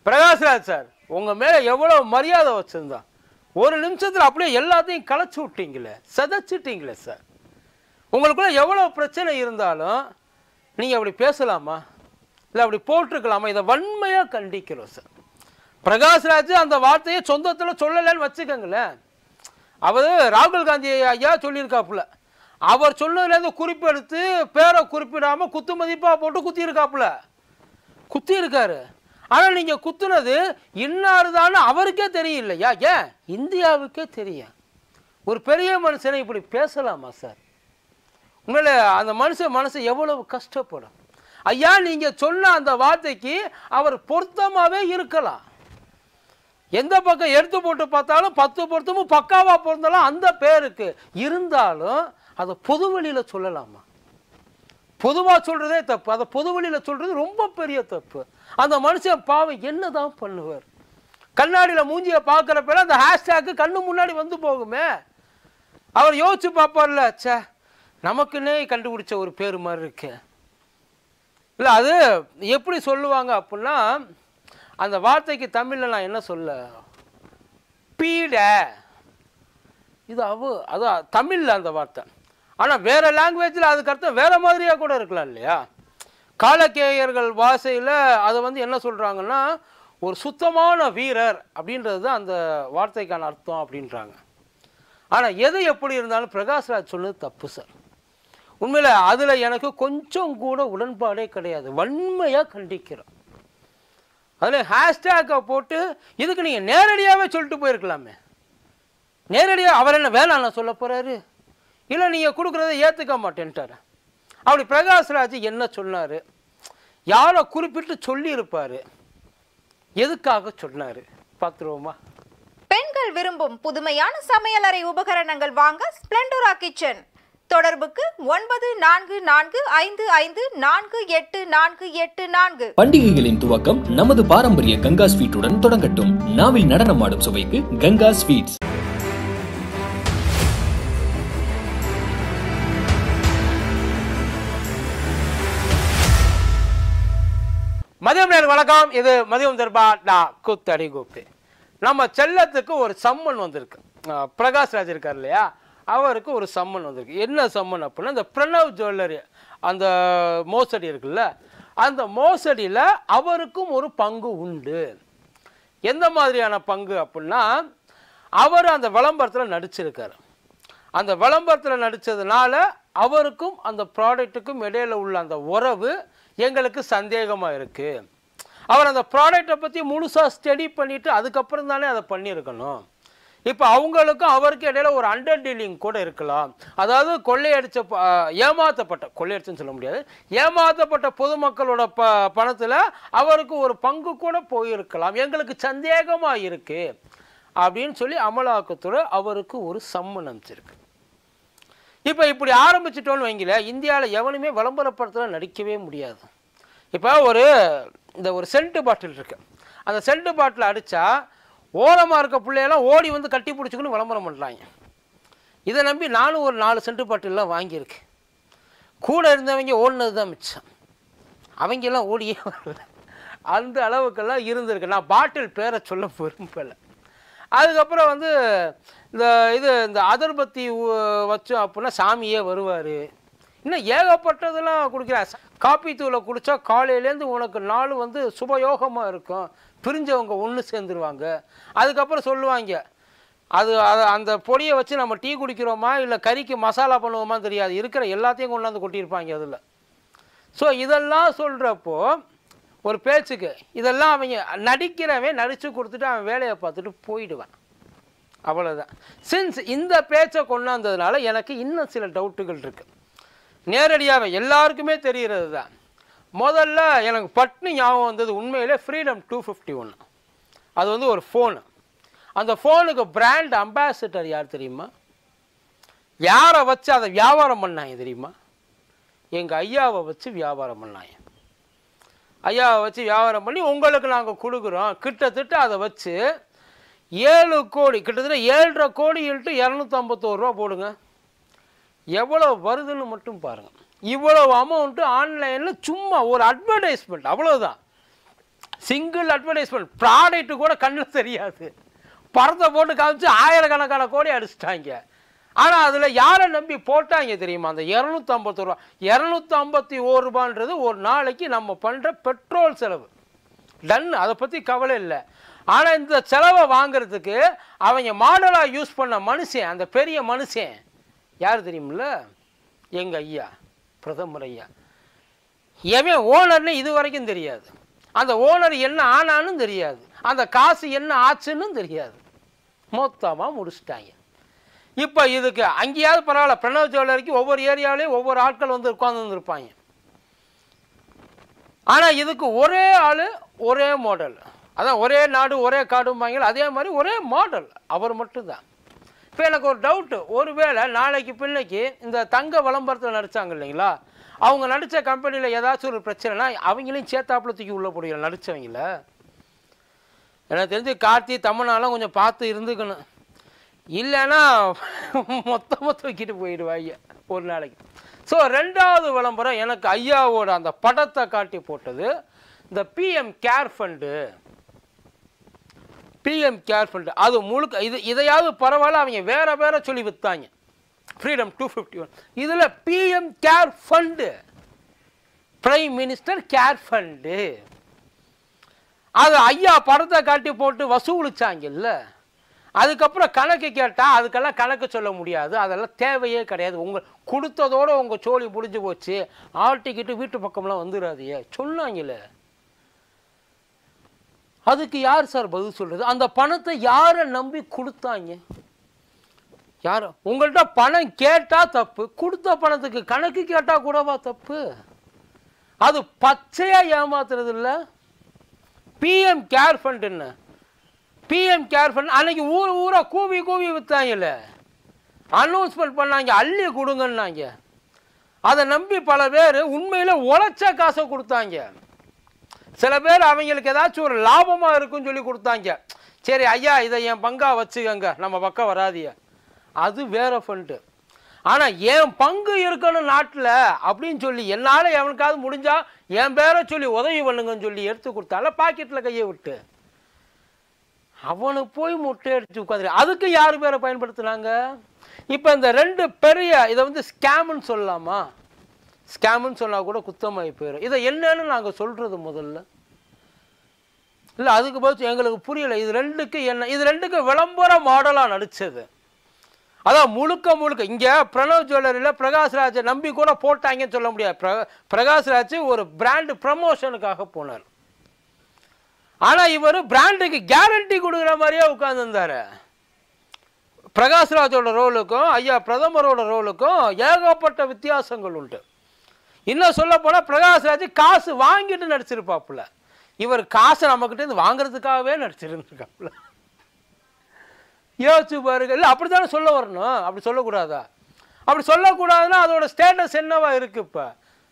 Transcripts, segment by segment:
Prakash Raj sir உங்கள் மேலே எவ்வளோ மரியாதை வச்சுருந்தான் ஒரு நிமிஷத்தில் அப்படியே எல்லாத்தையும் களைச்சி விட்டீங்களே சதைச்சிட்டீங்களே சார் உங்களுக்குள்ள எவ்வளோ பிரச்சனை இருந்தாலும் நீங்கள் அப்படி பேசலாமா இல்லை அப்படி போட்டிருக்கலாமா இதை வன்மையாக கண்டிக்கிறோம் சார் பிரகாஷ்ராஜ் அந்த வார்த்தையை சொந்தத்தில் சொல்லலைன்னு வச்சுக்கோங்களேன் அவர் ராகுல் காந்தி ஐயா சொல்லியிருக்காப்புல அவர் சொன்னதுலேருந்து குறிப்பெடுத்து பேரை குறிப்பிடாமல் குத்து மதிப்பாக போட்டு குத்தியிருக்காப்புல குத்தி இருக்காரு ஆனால் நீங்கள் குத்துனது இன்னாருதான்னு அவருக்கே தெரியலையா ஏன் இந்தியாவுக்கே தெரியும் ஒரு பெரிய மனுஷனை இப்படி பேசலாமா சார் உண்மையில அந்த மனுஷன் மனசு எவ்வளவு கஷ்டப்படும் ஐயா நீங்கள் சொன்ன அந்த வார்த்தைக்கு அவர் பொருத்தமாகவே இருக்கலாம் எந்த பக்கம் எடுத்து போட்டு பார்த்தாலும் பத்து பொருத்தமும் பக்காவாக பொருந்தாலும் அந்த பேருக்கு இருந்தாலும் அதை பொது வழியில் சொல்லலாமா பொதுவாக சொல்கிறதே தப்பு அதை பொது வழியில் சொல்கிறது ரொம்ப பெரிய தப்பு அந்த மனுஷன் பாவம் என்ன தான் பண்ணுவார் கண்ணாடியில் மூஞ்சியை பார்க்குறப்ப அந்த ஹேஷ்டேக்கு கண்ணு முன்னாடி வந்து போகுமே அவர் யோசிச்சு பார்ப்பார்ல ச்சே நமக்குன்னே கண்டுபிடிச்ச ஒரு பேர் மாதிரி இருக்கு இல்லை அது எப்படி சொல்லுவாங்க அப்படின்னா அந்த வார்த்தைக்கு தமிழில் நான் என்ன சொல்ல பீட இது அவ அதான் தமிழில் அந்த வார்த்தை ஆனால் வேற லாங்குவேஜில் அதுக்கு அர்த்தம் வேற மாதிரியாக கூட இருக்கலாம் இல்லையா காலக்கேயர்கள் பாஷையில் அதை வந்து என்ன சொல்கிறாங்கன்னா ஒரு சுத்தமான வீரர் அப்படின்றது தான் அந்த வார்த்தைக்கான அர்த்தம் அப்படின்றாங்க ஆனால் எது எப்படி இருந்தாலும் பிரகாஷ்ராஜ் சொன்னது தப்பு சார் உண்மையில் அதில் எனக்கு கொஞ்சம் கூட உடன்பாடே கிடையாது வன்மையாக கண்டிக்கிறோம் அதில் ஹேஷ்டேக்கை போட்டு இதுக்கு நீங்கள் நேரடியாகவே சொல்லிட்டு போயிருக்கலாமே நேரடியாக அவர் என்ன வேணாம் சொல்ல போகிறாரு இல்லை நீங்கள் கொடுக்குறத ஏற்றுக்க மாட்டேன்ட்டார் அப்படி பிரகாஷ்ராஜ் என்ன சொன்னார் யாரை குறிப்பிட்டு சொல்லியிருப்பார் எதுக்காக சொன்னார் பார்த்துருவோமா பெண்கள் விரும்பும் புதுமையான சமையலறை உபகரணங்கள் வாங்க ஸ்பிளெண்டோரா கிச்சன் தொடர்புக்கு ஒன்பது நான்கு நான்கு ஐந்து ஐந்து நான்கு எட்டு நான்கு எட்டு நான்கு பண்டிகைகளின் துவக்கம் நமது பாரம்பரிய கங்கா ஸ்வீட்டுடன் தொடங்கட்டும் நாவில் நடனமாடும் சுவைக்கு கங்கா ஸ்வீட்ஸ் மதியம் நேரம் வணக்கம் இது மதியம் தர்பா நான் கூத்தடி கூப்பிட்டு நம்ம செல்லத்துக்கு ஒரு சம்மன் வந்திருக்கு அஹ் பிரகாஷ் ராஜ் இருக்கார் இல்லையா அவருக்கு ஒரு சம்மன் வந்திருக்கு என்ன சம்மன் அப்படின்னா இந்த பிரணவ் ஜுவல்லரி அந்த மோசடி இருக்குல்ல அந்த மோசடியில் அவருக்கும் ஒரு பங்கு உண்டு எந்த மாதிரியான பங்கு அப்படின்னா அவர் அந்த விளம்பரத்தில் நடிச்சிருக்காரு அந்த விளம்பரத்தில் நடித்ததுனால அவருக்கும் அந்த ப்ராடக்ட்டுக்கும் இடையில உள்ள அந்த உறவு எங்களுக்கு சந்தேகமாக இருக்குது அவர் அந்த ப்ராடக்டை பற்றி முழுசாக ஸ்டடி பண்ணிவிட்டு அதுக்கப்புறம் தானே அதை பண்ணியிருக்கணும் இப்போ அவங்களுக்கும் அவருக்கு இடையில ஒரு அண்டர் டீலிங் கூட இருக்கலாம் அதாவது கொள்ளையடிச்ச ப- ஆஹ் ஏமாத்தப்பட்ட கொள்ளையடிச்சுன்னு சொல்ல முடியாது ஏமாத்தப்பட்ட பொதுமக்களோட ப பணத்தில் அவருக்கு ஒரு பங்கு கூட போயிருக்கலாம் எங்களுக்கு சந்தேகமாக இருக்கு அப்படின்னு சொல்லி அமலாக்கத்துறை அவருக்கு ஒரு சம்மன் அனுப்பிச்சிருக்கு இப்போ இப்படி ஆரம்பிச்சிட்டோன்னு வைங்கள இந்தியாவில் எவனுமே விளம்பரப்படத்தில் நடிக்கவே முடியாது இப்போ ஒரு இந்த ஒரு சென்ட் பாட்டில் இருக்கு அந்த சென்ட் பாட்டில் அடித்தா ஓரமாக இருக்க பிள்ளையெல்லாம் ஓடி வந்து கட்டி பிடிச்சிக்கணும் விளம்பரம் பண்ணுறாங்க இதை நம்பி நானும் ஒரு நாலு சென்ட் பாட்டில்லாம் வாங்கியிருக்கேன் கூட இருந்தவங்க ஓடினது தான் மிச்சம் அவங்கெல்லாம் ஓடியே வரல அந்த அளவுக்கெல்லாம் இருந்திருக்கு நான் பாட்டில் பேரை சொல்ல விரும்பலை அதுக்கப்புறம் வந்து இந்த இது இந்த அதர்பத்தி ஊ- வச்சோம் அப்படின்னா சாமியே வருவார் இன்னும் ஏகப்பட்டதெல்லாம் குடிக்கிறான் காப்பி தூளை குடித்தா காலையிலேருந்து உனக்கு நாள் வந்து சுபயோகமாக இருக்கும் பிரிஞ்சவங்க ஒன்று சேர்ந்துருவாங்க அதுக்கப்புறம் சொல்லுவாங்க அது அது அந்த பொடியை வச்சு நம்ம டீ குடிக்கிறோமா இல்லை கறிக்கு மசாலா பண்ணுவோமா தெரியாது இருக்கிற எல்லாத்தையும் கொண்டாந்து கொட்டியிருப்பாங்க அதில் ஸோ இதெல்லாம் சொல்கிறப்போ ஒரு பேச்சுக்கு இதெல்லாம் அவங்க நடிக்கிறவன் நடித்து கொடுத்துட்டு அவன் வேலையை பார்த்துட்டு போயிடுவான் அவ்வளோதான் சின்ஸ் இந்த பேச்சை கொண்டாந்ததுனால எனக்கு இன்னும் சில டவுட்டுகள் இருக்குது நேரடியாகவே எல்லாருக்குமே தெரிகிறது தான் முதல்ல எனக்கு பட்னு ஞாபகம் வந்தது உண்மையிலே ஃப்ரீடம் டூ ஃபிஃப்டி ஒன்று அது வந்து ஒரு ஃபோனு அந்த ஃபோனுக்கு பிராண்ட் அம்பாசிடர் யார் தெரியுமா யாரை வச்சு அதை வியாபாரம் பண்ணாங்க தெரியுமா எங்கள் ஐயாவை வச்சு வியாபாரம் பண்ணாங்க ஐயாவை வச்சு வியாபாரம் பண்ணி உங்களுக்கு நாங்கள் கொடுக்குறோம் கிட்டத்தட்ட அதை வச்சு ஏழு கோடி கிட்டத்தட்ட ஏழரை கோடி இன்ட்டு இரநூத்தம்பத்தோரு ரூபா போடுங்க எவ்வளோ வருதுன்னு மட்டும் பாருங்கள் இவ்வளவு அமௌண்ட்டு ஆன்லைனில் சும்மா ஒரு அட்வர்டைஸ்மெண்ட் அவ்வளோதான் சிங்கிள் அட்வர்டைஸ்மெண்ட் ப்ராடக்ட் கூட கண்ணில் தெரியாது படத்தை போட்டு காமிச்சு ஆயிரக்கணக்கான கோடி அடிச்சிட்டாங்க ஆனால் அதில் யாரை நம்பி போட்டாங்க தெரியுமா அந்த இரநூத்தம்பத்து ரூபா இரநூத்தம்பத்தி ஒரு ரூபான்றது ஒரு நாளைக்கு நம்ம பண்ணுற பெட்ரோல் செலவு டன் அதை பற்றி கவலை இல்லை ஆனால் இந்த செலவை வாங்குறதுக்கு அவங்க மாடலாக யூஸ் பண்ண மனுஷன் அந்த பெரிய மனுஷன் யார் தெரியுமில்ல எங்கள் ஐயா பிரதமர் ஐயா எவன் ஓனர்னு இது வரைக்கும் தெரியாது அந்த ஓனர் என்ன ஆனான்னு தெரியாது அந்த காசு என்ன ஆச்சுன்னு தெரியாது மொத்தமாக முடிச்சிட்டாங்க இப்போ இதுக்கு அங்கேயாவது பரவாயில்ல பிரணவ் ஜுவல்லரிக்கு ஒவ்வொரு ஏரியாவிலையும் ஒவ்வொரு ஆட்கள் வந்து உட்காந்துருப்பாங்க ஆனால் இதுக்கு ஒரே ஆள் ஒரே மாடல் அதான் ஒரே நாடு ஒரே காடும்பாங்க அதே மாதிரி ஒரே மாடல் அவர் மட்டும்தான் இப்போ எனக்கு ஒரு டவுட்டு ஒருவேளை நாளைக்கு பின்னைக்கு இந்த தங்க விளம்பரத்தில் நடித்தாங்க இல்லைங்களா அவங்க நடித்த கம்பெனியில் ஏதாச்சும் ஒரு பிரச்சனைனா அவங்களையும் சேத்தாப்புல தூக்கி உள்ள போடுகிற நடித்தவங்கள எனக்கு தெரிஞ்சு கார்த்தி தமனாலாம் கொஞ்சம் பார்த்து இருந்துக்கணும் இல்லைன்னா மொத்தமாக தூக்கிட்டு போயிடுவாங்க ஒரு நாளைக்கு ஸோ ரெண்டாவது விளம்பரம் எனக்கு ஐயாவோட அந்த படத்தை காட்டி போட்டது இந்த PM care fund PM care fund அது முழுக்க இது இதையாவது பரவாயில்ல அவங்க வேற வேற சொல்லி விற்றாங்க ஃப்ரீடம் டூ ஃபிஃப்டி ஒன் இதில் PM care fund prime minister care fund அது ஐயா படத்தை காட்டி போட்டு வசூலிச்சாங்கல்ல அதுக்கப்புறம் கணக்கு கேட்டால் அதுக்கெல்லாம் கணக்கு சொல்ல முடியாது அதெல்லாம் தேவையே கிடையாது உங்கள் கொடுத்ததோட உங்கள் சோழி முடிஞ்சு போச்சு ஆள் டிக்கெட்டு வீட்டு பக்கம்லாம் வந்துடாதீங்க சொன்னாங்களே அதுக்கு யார் சார் பதில் சொல்றது அந்த பணத்தை யாரை நம்பி கொடுத்தாங்க யார் உங்கள்கிட்ட பணம் கேட்டால் தப்பு கொடுத்த பணத்துக்கு கணக்கு கேட்டால் கூடவா தப்பு அது பச்சையாக ஏமாத்துறது இல்லை பிஎம் கேர் ஃபண்ட் என்ன பிஎம் கேர் ஃபண்ட் அன்னைக்கு ஊர் ஊரா கூவி கூவி விற்றாங்கல்ல அனௌன்ஸ்மெண்ட் பண்ணாங்க அள்ளி கொடுங்கன்னாங்க அதை நம்பி பல பேர் உண்மையில் உழைச்ச காசை கொடுத்தாங்க சில பேர் அவங்களுக்கு ஏதாச்சும் ஒரு லாபமாக இருக்குன்னு சொல்லி கொடுத்தாங்க சரி ஐயா இதை என் பங்கா வச்சுக்கங்க நம்ம பக்கம் வராதிய அது வேற ஃபண்டு ஆனால் என் பங்கு இருக்கணும் நாட்டில் அப்படின்னு சொல்லி என்னால் எவனுக்காவது முடிஞ்சா என் பேரை சொல்லி உதவி பண்ணுங்கன்னு சொல்லி எடுத்து கொடுத்தால பாக்கெட்டில் கையை விட்டு அவனுக்கு போய் முட்டை அடிச்சு உட்காந்து அதுக்கு யார் பேரை பயன்படுத்துனாங்க இப்போ இந்த ரெண்டு பெரிய இதை வந்து ஸ்கேம்னு சொல்லலாமா ஸ்கேம்னு சொன்னால் கூட குத்தமாகி போயிடும் இதை என்னன்னு நாங்கள் சொல்கிறது முதல்ல இல்லை அதுக்கு பதில் எங்களுக்கு புரியல இது ரெண்டுக்கு என்ன இது ரெண்டுக்கு விளம்பர மாடலாக நடித்தது அதான் முழுக்க முழுக்க இங்கே பிரணவ் ஜுவல்லரியில் பிரகாஷ்ராஜை நம்பி கூட போட்டாங்கன்னு சொல்ல முடியாது பிர பிரகாஷ்ராஜ் ஒரு பிராண்டு ப்ரமோஷனுக்காக போனார் ஆனால் இவர் பிராண்டுக்கு கேரண்டி கொடுக்குற மாதிரியே உட்காந்துருந்தாரு பிரகாஷ்ராஜோட ரோலுக்கும் ஐயா பிரதமரோட ரோலுக்கும் ஏகப்பட்ட வித்தியாசங்கள் உண்டு இன்னும் சொல்ல போனால் பிரகாஷ்ராஜ் காசு வாங்கிட்டு நடிச்சிருப்பாப்புல இவர் காசை நம்மக்கிட்ட இருந்து வாங்குறதுக்காகவே நடிச்சிருந்துருக்காப்புல யோசிச்சு பாருங்க இல்லை அப்படி தானே சொல்ல வரணும் அப்படி சொல்லக்கூடாதா அப்படி சொல்லக்கூடாதுன்னா அதோட ஸ்டேட்டஸ் என்னவா இருக்கு இப்போ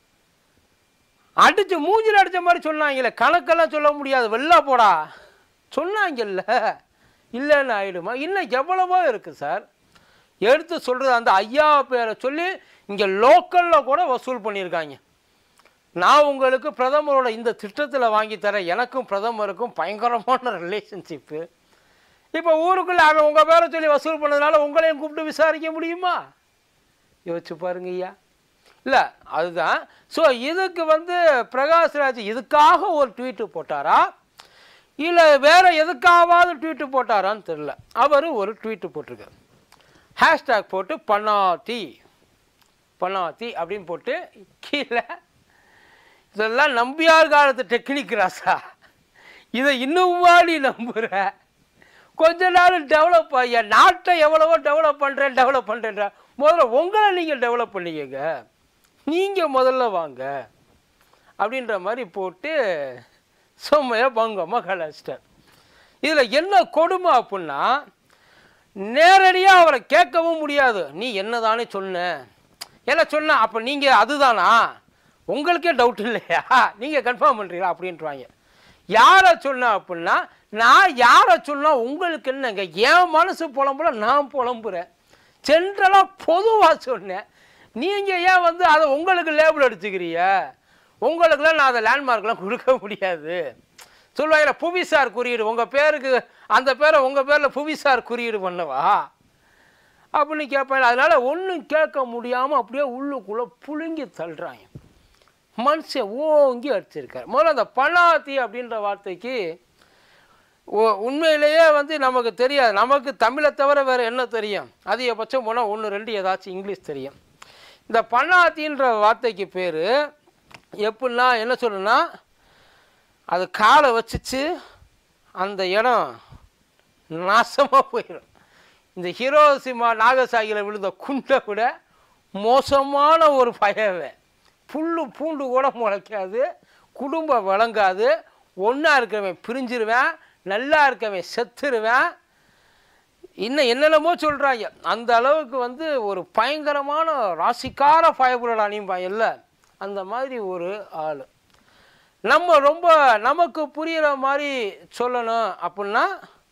அடிச்சு மூஞ்சில் அடிச்ச மாதிரி சொன்னாங்களே கணக்கெல்லாம் சொல்ல முடியாது வெளில போடா சொன்னாங்கல்ல இல்லைன்னு ஆயிடுமா இன்னும் எவ்வளவோ இருக்குது சார் எடுத்து சொல்கிறது அந்த ஐயா பேரை சொல்லி இங்கே லோக்கலில் கூட வசூல் பண்ணியிருக்காங்க நான் உங்களுக்கு பிரதமரோட இந்த திட்டத்தில் வாங்கி தரேன் எனக்கும் பிரதமருக்கும் பயங்கரமான ரிலேஷன்ஷிப்பு இப்போ ஊருக்குள்ளே அவன் உங்கள் பேரை சொல்லி வசூல் பண்ணதுனால உங்களையும் கூப்பிட்டு விசாரிக்க முடியுமா யோசிச்சு பாருங்க ஐயா இல்லை அதுதான் ஸோ இதுக்கு வந்து பிரகாஷ்ராஜ் இதுக்காக ஒரு ட்வீட்டு போட்டாரா இல்லை வேற எதுக்காவது ட்வீட்டு போட்டாரான்னு தெரில அவர் ஒரு ட்வீட்டு போட்டிருக்காரு ஹேஷ்டேக் போட்டு பண்ணாத்தி பண்ணாத்தி அப்படின்னு போட்டு கீழே இதெல்லாம் நம்பியார் காலத்து டெக்னிக் ராசா இதை இன்னுமா நீ நம்புற கொஞ்ச நாள் டெவலப் ஆகிய நாட்டை எவ்வளவோ டெவலப் பண்ணுறேன் டெவலப் பண்ணுறேன்ற முதல்ல உங்களை நீங்கள் டெவலப் பண்ணிக்கங்க நீங்கள் முதல்ல வாங்க அப்படின்ற மாதிரி போட்டு செம்மையாக பங்கமாக கலாச்சிட்டார் இதில் என்ன கொடுமை அப்படின்னா நேரடியாக அவரை கேட்கவும் முடியாது நீ என்னதானே சொன்ன என்ன சொன்ன அப்போ நீங்கள் அதுதானா உங்களுக்கே டவுட் இல்லையா நீங்கள் கன்ஃபார்ம் பண்ணுறீங்களா அப்படின்ட்டுவாங்க யாரை சொன்ன அப்படின்னா நான் யாரை சொன்னா உங்களுக்கு என்னங்க என் மனசு புலம்புல நான் புலம்புறேன் சென்ட்ரலாக பொதுவாக சொன்னேன் நீங்கள் ஏன் வந்து அதை உங்களுக்கு லேபிள் அடிச்சுக்கிறீங்க உங்களுக்குலாம் நான் அதை லேண்ட்மார்க்லாம் கொடுக்க முடியாது சொல்லுவாங்கல்ல புவிசார் குறியீடு உங்கள் பேருக்கு அந்த பேரை உங்கள் பேரில் புவிசார் குறியீடு பண்ணவா அப்படின்னு கேட்பாங்க அதனால் ஒன்றும் கேட்க முடியாமல் அப்படியே உள்ளுக்குள்ளே புழுங்கி தள்ளுறாங்க மனுஷன் ஓங்கி அடிச்சிருக்கார் முதல்ல அந்த பணாத்தி அப்படின்ற வார்த்தைக்கு ஓ- உண்மையிலேயே வந்து நமக்கு தெரியாது நமக்கு தமிழை தவிர வேறு என்ன தெரியும் அதிகபட்சம் போனால் ஒன்று ரெண்டு ஏதாச்சும் இங்கிலீஷ் தெரியும் இந்த பன்னாத்தின்ற வார்த்தைக்கு பேர் எப்படின்னா என்ன சொல்லுன்னா அது காலை வச்சுச்சு அந்த இடம் நாசமாக போயிடும் இந்த ஹிரோசிமா நாகசாகியில் விழுந்த குண்டை விட மோசமான ஒரு பயவை புல்லு பூண்டு கூட முளைக்காது குடும்பம் வழங்காது ஒன்றா இருக்கவன் பிரிஞ்சிருவேன் நல்லா இருக்கவன் செத்துருவேன் இன்னும் என்னென்னமோ சொல்கிறாங்க அந்த அளவுக்கு வந்து ஒரு பயங்கரமான ராசிக்கார பயபுரல் அணியும்பான் இல்லை அந்த மாதிரி ஒரு ஆள் நம்ம ரொம்ப நமக்கு புரிகிற மாதிரி சொல்லணும் அப்படின்னா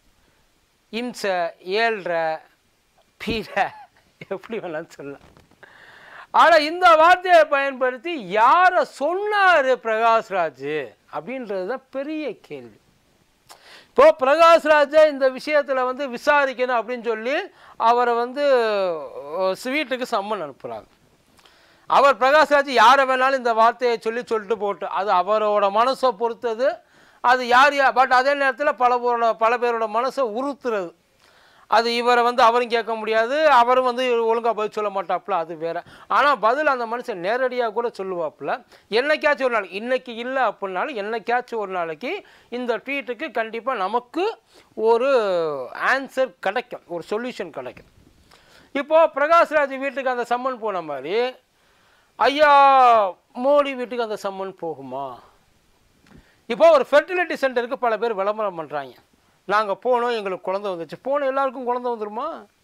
இம்சை ஏழ்ரை பீரை எப்படி வேணாலும் சொல்லலாம் ஆனால் இந்த வார்த்தையை பயன்படுத்தி யாரை சொன்னார் பிரகாஷ்ராஜ் அப்படின்றது தான் பெரிய கேள்வி இப்போ பிரகாஷ்ராஜை இந்த விஷயத்தில் வந்து விசாரிக்கணும் அப்படின்னு சொல்லி அவரை வந்து வீட்டுக்கு சம்மன் அனுப்புகிறாங்க அவர் பிரகாஷ்ராஜ் யாரை வேணாலும் இந்த வார்த்தையை சொல்லி சொல்லிட்டு போட்டு அது அவரோட மனசை பொறுத்தது அது யார் யார் பட் அதே நேரத்தில் பல பேரோட பல பேரோட மனசை உறுத்துறது அது இவரை வந்து அவரும் கேட்க முடியாது அவரும் வந்து ஒழுங்காக பதில் சொல்ல மாட்டாப்புல அது வேற ஆனால் பதில் அந்த மனுஷன் நேரடியாக கூட சொல்லுவாப்புல என்னைக்காச்சும் ஒரு நாளைக்கு இன்னைக்கு இல்லை அப்படின்னாலும் என்னைக்காச்சும் ஒரு நாளைக்கு இந்த ட்வீட்டுக்கு கண்டிப்பாக நமக்கு ஒரு ஆன்சர் கிடைக்கும் ஒரு சொல்யூஷன் கிடைக்கும் இப்போது பிரகாஷ்ராஜ் வீட்டுக்கு அந்த சம்மன் போன மாதிரி ஐயா மோடி வீட்டுக்கு அந்த சம்மன் போகுமா இப்போ ஒரு ஃபெர்டிலிட்டி சென்டருக்கு பல பேர் விளம்பரம் பண்ணுறாங்க நாங்கள் போனோம் எங்களுக்கு குழந்தை வந்துச்சு போன எல்லாருக்கும் குழந்தை வந்துருமா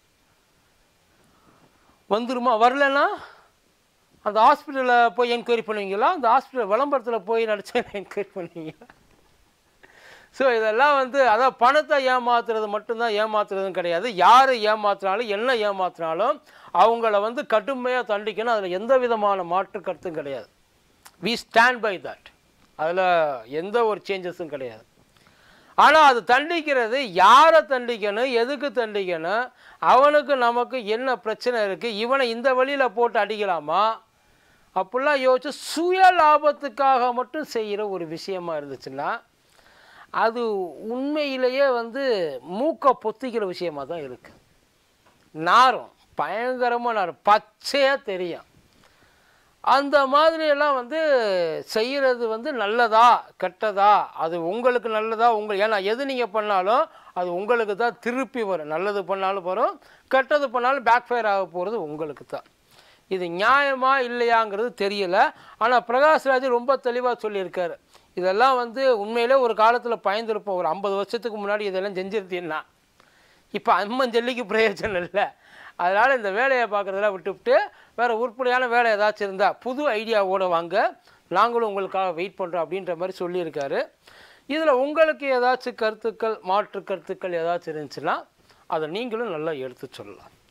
வந்துருமா வரலன்னா அந்த ஹாஸ்பிட்டலில் போய் என்கொயரி பண்ணுவீங்களா அந்த ஹாஸ்பிட்டல் விளம்பரத்தில் போய் நடிச்சா என்கொயரி பண்ணுவீங்களா ஸோ இதெல்லாம் வந்து அதான் பணத்தை ஏமாத்துறது மட்டும்தான் ஏமாத்துறதும் கிடையாது யார் ஏமாத்துனாலும் என்ன ஏமாத்துனாலும் அவங்கள வந்து கடுமையாக தண்டிக்கணும் அதில் எந்த விதமான மாற்று கருத்தும் கிடையாது வி ஸ்டாண்ட் பை தட் அதில் எந்த ஒரு சேஞ்சஸும் கிடையாது ஆனால் அது தண்டிக்கிறது யாரை தண்டிக்கணும் எதுக்கு தண்டிக்கணும் அவனுக்கு நமக்கு என்ன பிரச்சனை இருக்குது இவனை இந்த வழியில் போட்டு அடிக்கலாமா அப்படிலாம் யோசிச்சு சுய லாபத்துக்காக மட்டும் செய்கிற ஒரு விஷயமா இருந்துச்சுன்னா அது உண்மையிலேயே வந்து மூக்கை பொத்திக்கிற விஷயமா தான் இருக்குது நாரும் பயங்கரமாக நாரும் பச்சையாக தெரியும் அந்த மாதிரியெல்லாம் வந்து செய்கிறது வந்து நல்லதா கெட்டதா அது உங்களுக்கு நல்லதா உங்கள் ஏன்னா எது நீங்கள் பண்ணாலும் அது உங்களுக்கு தான் திருப்பி வரும் நல்லது பண்ணாலும் வரும் கெட்டது பண்ணாலும் பேக் ஃபயர் ஆக போகிறது உங்களுக்கு தான் இது நியாயமா இல்லையாங்கிறது தெரியல ஆனால் பிரகாஷ்ராஜ் ரொம்ப தெளிவாக சொல்லியிருக்காரு இதெல்லாம் வந்து உண்மையிலே ஒரு காலத்தில் பயந்துருப்போம் ஒரு ஐம்பது வருஷத்துக்கு முன்னாடி இதெல்லாம் செஞ்சிருந்தீங்கன்னா இப்போ அம்மன் ஜல்லிக்கு பிரயோஜனம் இல்லை அதனால் இந்த வேலையை பார்க்குறதெல்லாம் விட்டுவிட்டு வேறு உருப்படியான வேலை ஏதாச்சும் இருந்தால் புது ஐடியாவோடு வாங்க நாங்களும் உங்களுக்காக வெயிட் பண்ணுறோம் அப்படின்ற மாதிரி சொல்லியிருக்காரு இதில் உங்களுக்கு ஏதாச்சும் கருத்துக்கள் மாற்று கருத்துக்கள் ஏதாச்சும் இருந்துச்சுன்னா அதை நீங்களும் நல்லா எடுத்து சொல்லலாம்